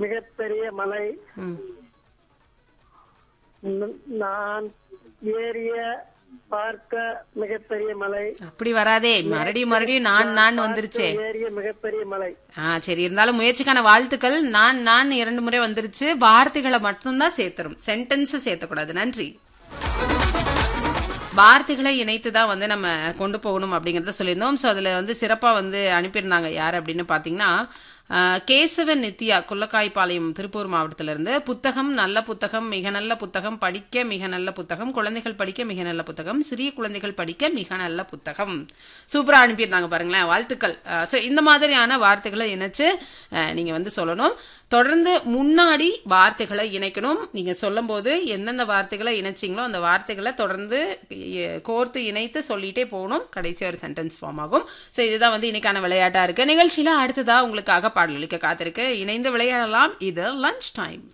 மிகப்பெரிய மலை ம் ந- நான் ஏறிய பார்க்க மிகப்பெரிய மலை அப்படி வராதே மறுபடியும் மறுபடியும் நான் நான் வந்துருச்சே ஏறிய மிகப்பெரிய மலை ஆ சரி இருந்தாலும் முயற்சிக்கான வாழ்த்துக்கள் நான் நான் இரண்டு முறை வந்துருச்சு வார்த்தைகளை மட்டும்தான் சேர்த்துரும் சென்டென்ஸ் சேர்த்தக்கூடாது நன்றி வார்த்தைகளை இணைத்து தான் வந்து நம்ம கொண்டு போகணும் அப்படிங்கிறத சொல்லியிருந்தோம் ஸோ அதில் வந்து சிறப்பாக வந்து அனுப்பியிருந்தாங்க யார் அப்படின்னு பார்த்தீங்கன்னா ஆ, கேசவன் நித்யா குள்ளக்காய்பாளையம் திருப்பூர் மாவட்டத்திலிருந்து புத்தகம் நல்ல புத்தகம் மிக நல்ல புத்தகம் படிக்க மிக நல்ல புத்தகம் குழந்தைகள் படிக்க மிக நல்ல புத்தகம் சிறிய குழந்தைகள் படிக்க மிக நல்ல புத்தகம் சூப்பராக அனுப்பியிருந்தாங்க பாருங்களேன் வாழ்த்துக்கள் ஸோ இந்த மாதிரியான வார்த்தைகளை இணைச்சு நீங்கள் வந்து சொல்லணும் தொடர்ந்து முன்னாடி வார்த்தைகளை இணைக்கணும் நீங்கள் சொல்லும்போது எந்தெந்த வார்த்தைகளை இணைச்சிங்களோ அந்த வார்த்தைகளை தொடர்ந்து எ- கோர்த்து இணைத்து சொல்லிட்டே போகணும் கடைசி ஒரு சென்டென்ஸ் ஃபார்ம் ஆகும் ஸோ இதுதான் வந்து இன்னைக்கான விளையாட்டாக இருக்குது நிகழ்ச்சியில் அடுத்ததாக உங்களுக்காக பாடல் அளிக்க காத்திருக்கு இணைந்து விளையாடலாம் இது லஞ்ச் டைம்